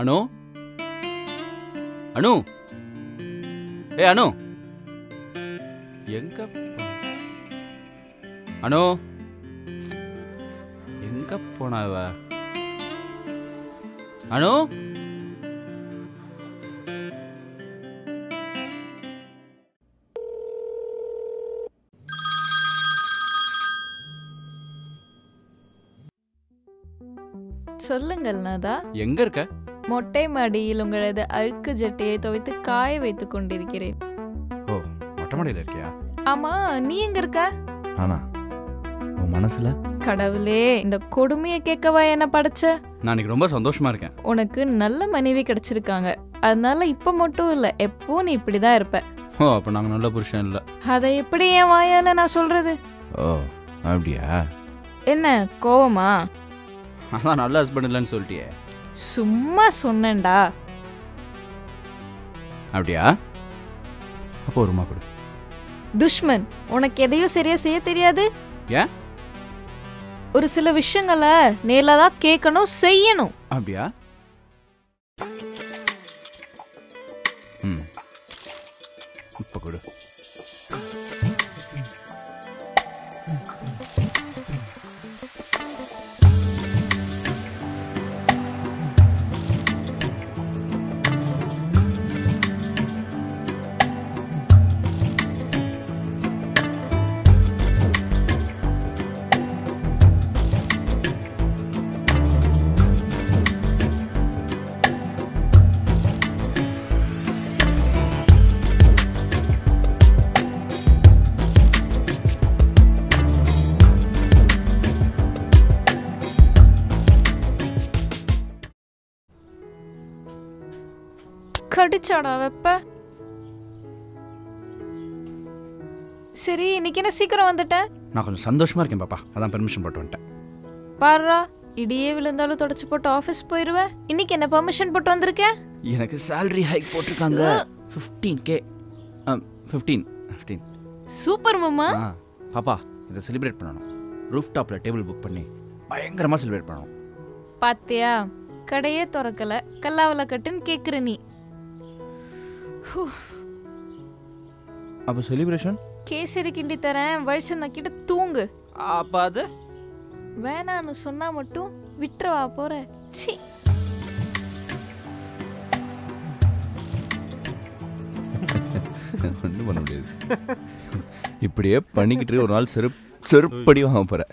அனு அனு ஏ அனு எங்க போ- அனு எங்க போனா இவ அனு சொல்லுங்கள் நாதா எங்க இருக்க மொட்டை மாடியில் உங்களது அழுக்கு ஜட்டையை துவைத்து காய வைத்துக் கொண்டிருக்கிறேன் ஓ மொட்டை மாடியில் இருக்கியா ஆமா நீ எங்க இருக்க நானா உன் மனசுல கடவுளே இந்த கொடுமையை கேட்கவா என்ன படைச்ச நான் இன்னைக்கு ரொம்ப சந்தோஷமா இருக்கேன் உனக்கு நல்ல மனைவி கிடைச்சிருக்காங்க அதனால இப்ப மட்டும் இல்ல எப்போ நீ இப்படிதான் இருப்ப ஓ அப்போ நாங்கள் நல்ல புருஷன் இல்லை அதை எப்படி என் வாயால நான் சொல்றது ஓ அப்படியா என்ன கோவமா அதான் நல்ல ஹஸ்பண்ட் இல்லைன்னு சொல்லிட்டியே சும்மா சொன்னேன்டா அப்படியா அப்போ ஒரு ரூமா கொடு துஷ்மன் உனக்கு எதையும் சரியா செய்ய தெரியாது ஏன்? ஒரு சில விஷயங்களை நேர்ல தான் கேட்கணும் செய்யணும் அப்படியா ம் இப்போ கொடு கடிச்சாடா வெப்ப சரி இன்னைக்கு என்ன சீக்கிரம் வந்துட்ட நான் கொஞ்சம் சந்தோஷமா இருக்கேன் பாப்பா அதான் பெர்மிஷன் போட்டு வந்துட்டேன் பாருடா இடியே விழுந்தாலும் தொடச்சு போட்டு ஆஃபீஸ் போயிருவேன் இன்னைக்கு என்ன பெர்மிஷன் போட்டு வந்திருக்க எனக்கு salary ஹைக் போட்டிருக்காங்க fifteen K fifteen fifteen super மாமா ஆ பாப்பா இதை செலிப்ரேட் பண்ணணும் ரூஃப் டாப்பில் டேபிள் புக் பண்ணி பயங்கரமாக செலிப்ரேட் பண்ணணும் பாத்தியா கடையே திறக்கல கல்லாவல கட்டுன்னு கேக்குற நீ ஹூ, அப்போ செலிப்ரேஷன் கேசரி கிண்டி தரேன் வழிச்சு நக்கிட்டு தூங்கு அப்போ அது வேணான்னு சொன்னா மட்டும் விட்டுறவா போற சி ஒன்றும் பண்ண முடியாது இப்படியே பண்ணிக்கிட்டு ஒரு நாள் செருப் செருப்படி வாங்க போற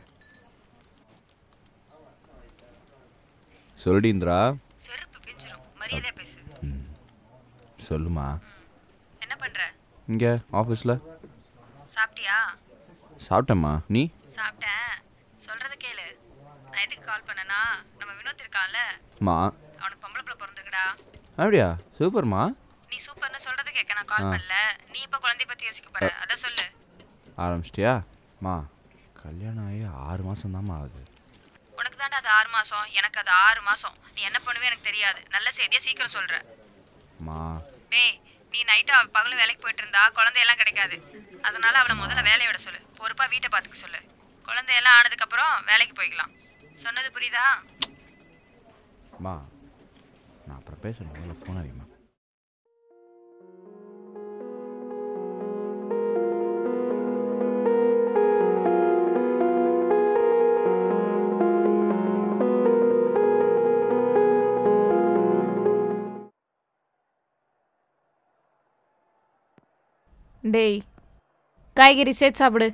சொல்லுடி இந்திரா செருப்பு பிஞ்சிரும் மரியாதையா பேசு சொல்லுமா என்ன பண்ற இங்கே ஆஃபீஸில் சாப்பிட்டியா சாப்பிட்டேம்மா நீ சாப்பிட்டேன் சொல்றத கேளு நான் எதுக்கு கால் பண்ணனா நம்ம வினோத் இருக்கான்ல மா அவனுக்கு பொம்பளை பிள்ளை பிறந்திருக்குடா அப்படியா சூப்பர்மா நீ சூப்பர்னு சொல்றத கேட்க நான் கால் பண்ணல நீ இப்ப குழந்தைய பத்தி யோசிக்க போற அத சொல்லு ஆரம்பிச்சிட்டியா மா கல்யாணம் ஆகி ஆறு மாதம் தான்மா ஆகுது உனக்கு தாண்டா அது ஆறு மாசம் எனக்கு அது ஆறு மாசம் நீ என்ன பண்ணுவே எனக்கு தெரியாது நல்ல செய்தியா சீக்கிரம் சொல்ற மா டேய் நீ நைட்டு பகலும் வேலைக்கு போயிட்டு இருந்தா குழந்தையெல்லாம் கிடைக்காது அதனால அவளை முதல்ல வேலையை விட சொல்லு பொறுப்பா வீட்டை பார்த்துக்க சொல்லு குழந்தையெல்லாம் ஆனதுக்கு அப்புறம் வேலைக்கு போய்க்கலாம் சொன்னது புரியுதா மா நான் அப்புறம் பேசுகிறேன் முதல்ல ஃபோன் அடிமா டேய் காய்கறி சேர்த்து சாப்பிடு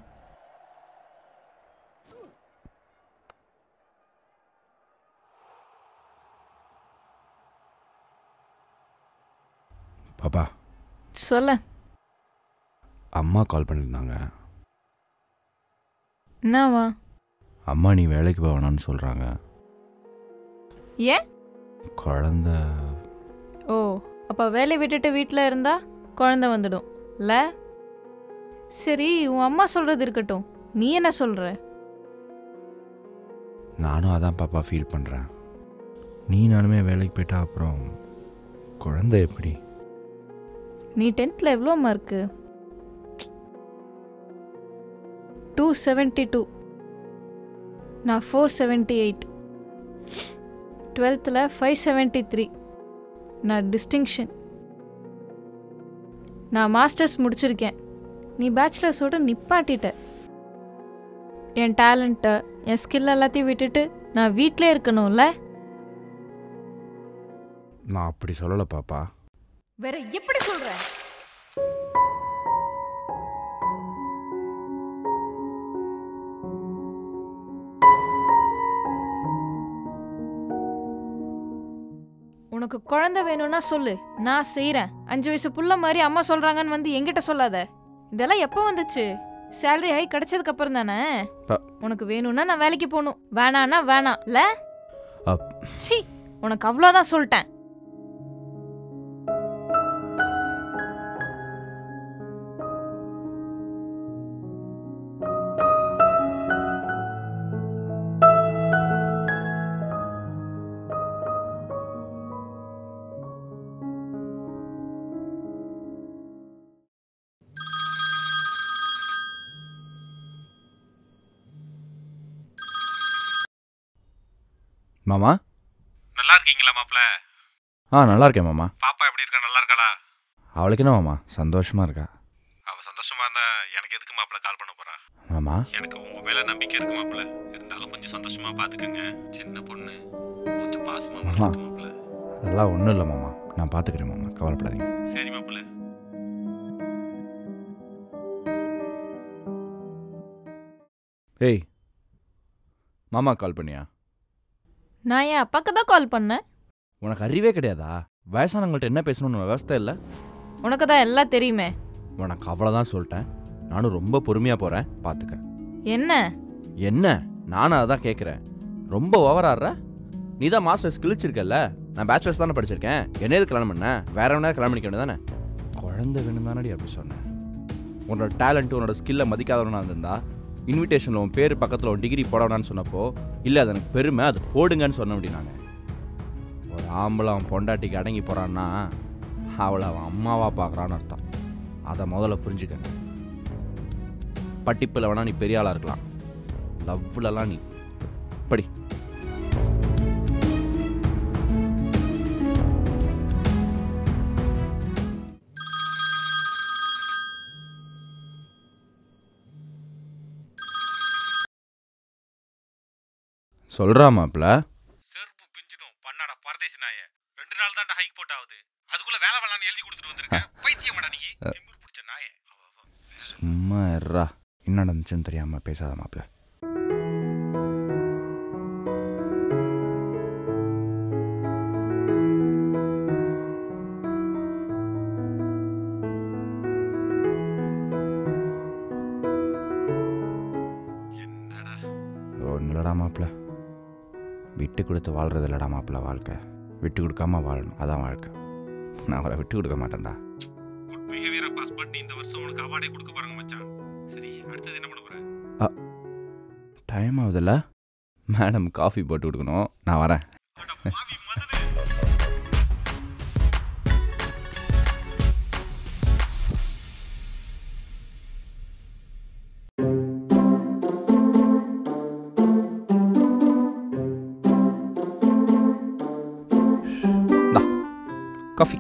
பாப்பா சொல்ல அம்மா கால் பண்ணியிருந்தாங்க என்னவா அம்மா நீ வேலைக்கு போக வேணாம்னு சொல்கிறாங்க ஏன் குழந்த ஓ அப்ப வேலையை விட்டுட்டு வீட்டில் இருந்தா குழந்தை வந்துடும் இல்ல சரி உன் அம்மா சொல்றது இருக்கட்டும் நீ என்ன சொல்ற நானும் அதான் பாப்பா ஃபீல் பண்ணுறேன் நீ நானுமே வேலைக்கு போயிட்டா அப்புறம் குழந்தை எப்படி நீ டென்த்தில் எவ்வளோ மார்க்கு டூ செவன்ட்டி டூ நான் ஃபோர் செவன்ட்டி எயிட் டுவெல்த்தில் ஃபைவ் செவன்ட்டி த்ரீ நான் டிஸ்டிங்ஷன் நான் மாஸ்டர்ஸ் முடிச்சிருக்கேன் நீ பேச்சுலர்ஸோட நிப்பாட்டிட்ட என் டேலண்ட்டை என் ஸ்கில் எல்லாத்தையும் விட்டுட்டு நான் வீட்டிலே இருக்கணும்ல நான் அப்படி சொல்லலை பாப்பா வேற எப்படி சொல்ற உனக்கு குழந்தை வேணும்னா சொல்லு நான் செய்றேன் அஞ்சு வயசு புள்ள மாதிரி அம்மா சொல்றாங்கன்னு வந்து என்கிட்ட சொல்லாத இதெல்லாம் எப்போ வந்துச்சு சேலரி ஹை கிடைச்சதுக்கு அப்புறம் தானே ப- உனக்கு வேணும்னா நான் வேலைக்கு போகணும் வேணான்னா வேணாம் இல்ல அப்- சி உனக்கு அவ்வளோதான் சொல்லிட்டேன் மாமா நல்லா இருக்கீங்களா மாப்ள ஆ நல்லா இருக்கேன் மாமா பாப்பா எப்படி இருக்கா நல்லா இருக்காளா அவளுக்கு என்ன மாமா சந்தோஷமா இருக்கா அவ சந்தோஷமா இருந்தா எனக்கு எதுக்கு மாப்ள கால் பண்ண போறா மாமா எனக்கு உங்க மேல நம்பிக்கை இருக்கு மாப்ள இருந்தாலும் கொஞ்சம் சந்தோஷமா பாத்துக்கங்க சின்ன பொண்ணு கொஞ்சம் பாசமா வளர்த்துட்டு மாப்ள அதெல்லாம் ஒன்றும் இல்லை மாமா நான் பார்த்துக்கிறேன் மாமா கவலைப்படாதீங்க சரி மாப்ள ஏய் மாமா கால் பண்ணியா நான் என் அப்பாக்கு தான் கால் பண்ணேன் உனக்கு அறிவே கிடையாதா வயசானவங்கள்ட்ட என்ன பேசணும்னு விவஸ்தை இல்லை உனக்கு தான் எல்லாம் தெரியுமே உனக்கு அவ்வளோதான் சொல்லிட்டேன் நானும் ரொம்ப பொறுமையாக போகிறேன் பார்த்துக்க என்ன என்ன நானும் அதான் கேட்குறேன் ரொம்ப ஓவராடுற நீ தான் மாஸ்டர்ஸ் கிழிச்சிருக்கல்ல நான் பேச்சுலர்ஸ் தானே படிச்சிருக்கேன் என்ன எதுக்கு கல்யாணம் பண்ண வேற எவனா கல்யாணம் பண்ணிக்க வேண்டியதானே குழந்தை வேணும் தானடி அப்படி சொன்னேன் உன்னோட டேலண்ட் உன்னோட ஸ்கில்லை மதிக்காதவனா இருந்திருந்தா இன்விடேஷனில் உன் பேர் பக்கத்தில் உன் டிகிரி போடணும்னு சொன்னப்போ இல்லை அது எனக்கு பெருமை அது போடுங்கன்னு சொன்ன அப்படின்னாங்க ஒரு ஆம்பளை அவன் பொண்டாட்டிக்கு அடங்கி போகிறான்னா அவளை அவன் அம்மாவா பார்க்குறான்னு அர்த்தம் அதை முதல்ல புரிஞ்சுக்கங்க படிப்பில் வேணா நீ பெரிய ஆளாக இருக்கலாம் லவ்லலாம் நீ படி சொல்றா மாப்ள செருப்பு பிஞ்சிடும் பண்ணாடா பரதேசி நாய ரெண்டு நாள் தான்டா ஹைக் போட் ஆகுது அதுக்குள்ள வேலை வேளான்னு எழுதி கொடுத்துட்டு வந்திருக்க பைத்தியமாடா நீ திமிரு பிடிச்ச நாய அவ, அவ. சும்மா இருறா என்ன நடந்துச்சுன்னு தெரியாம பேசாத மாப்ள என்னடா ஒன்றும் இல்லடா மாப்ள விட்டு கொடுத்து வாழ்றது இல்லடா மாப்ள வாழ்க்கை விட்டு கொடுக்காம வாழணும் அதான் வாழ்க்கை நான் அவரை விட்டு கொடுக்க மாட்டேன்டா குட் பிஹேவியரா பாஸ் பண்ணி இந்த வருஷம் உனக்கு அவார்டே கொடுக்க போறாங்க மச்சான் சரி அடுத்தது என்ன பண்ண போற டைம் ஆகுதுல்ல மேடம் காஃபி போட்டு கொடுக்கணும் நான் வரேன் அட பாவி மதனே காஃபி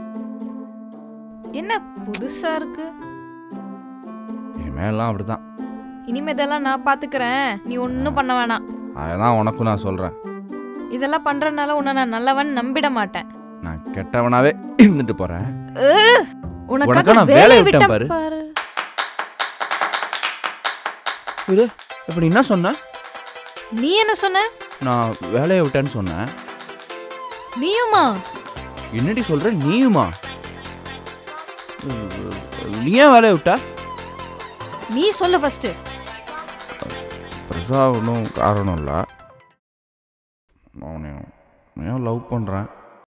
என்ன புதுசா இருக்கு இனிமேலாம் அப்படிதான் இனிமே இதெல்லாம் நான் பாத்துக்கிறேன் நீ ஒன்றும் பண்ண வேணாம் அதுதான் உனக்கும் நான் சொல்கிறேன் இதெல்லாம் பண்றதுனால உன்னை நான் நல்லவன் நம்பிட மாட்டேன் நான் கெட்டவனாவே இருந்துட்டு போகிறேன் ஏய், உனக்காக உனக்காக நான் வேலையை வேலையை விட்டேன் விட்டேன் பாரு. பாரு இது இப்போ நீ என்ன சொன்ன நீ என்ன சொன்ன நான் வேலையை விட்டேன்னு சொன்னேன் நீயுமா என்னடி சொல்ற நீயுமா நீ ஏன் வேலையை விட்ட நீ சொல்லு ஃபர்ஸ்ட் பெருசா ஒன்றும் காரணம் இல்லை நான் ஏன் லவ் பண்ணுறேன்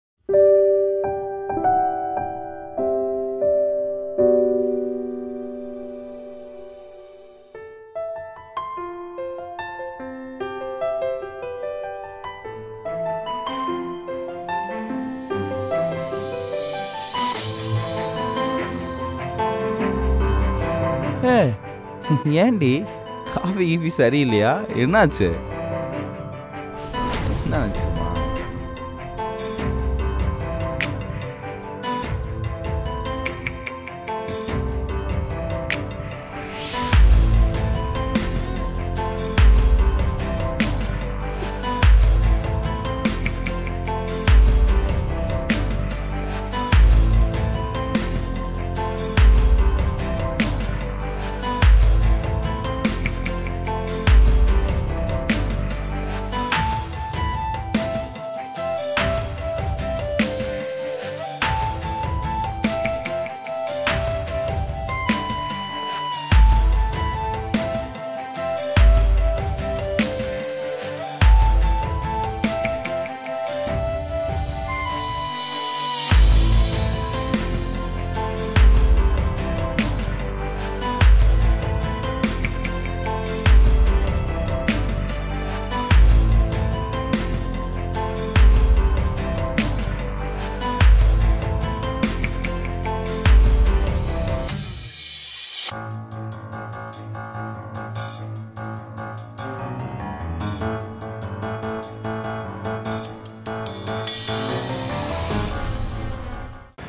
ஏ ஏண்டி காஃபி கீஃபி சரியில்லையா என்னாச்சு என்னாச்சுமா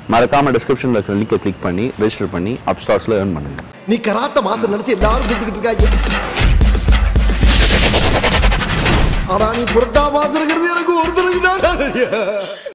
மறக்காம டிஸ்கிரிப்ஷனில் இருக்கிற லிங்கை கிளிக் பண்ணி ரெஜிஸ்டர் பண்ணி அப் ஸ்டாக்ஸில் ஏர்ன் பண்ணுங்க நீ கராத்த மாசம் நினைச்சு எல்லாரும் சுத்திக்கிட்டு இருக்காங்க ஆனா நீ புரட்டா மாசம் இருக்கிறது எனக்கு ஒருத்தருக்கு தான் தெரியும்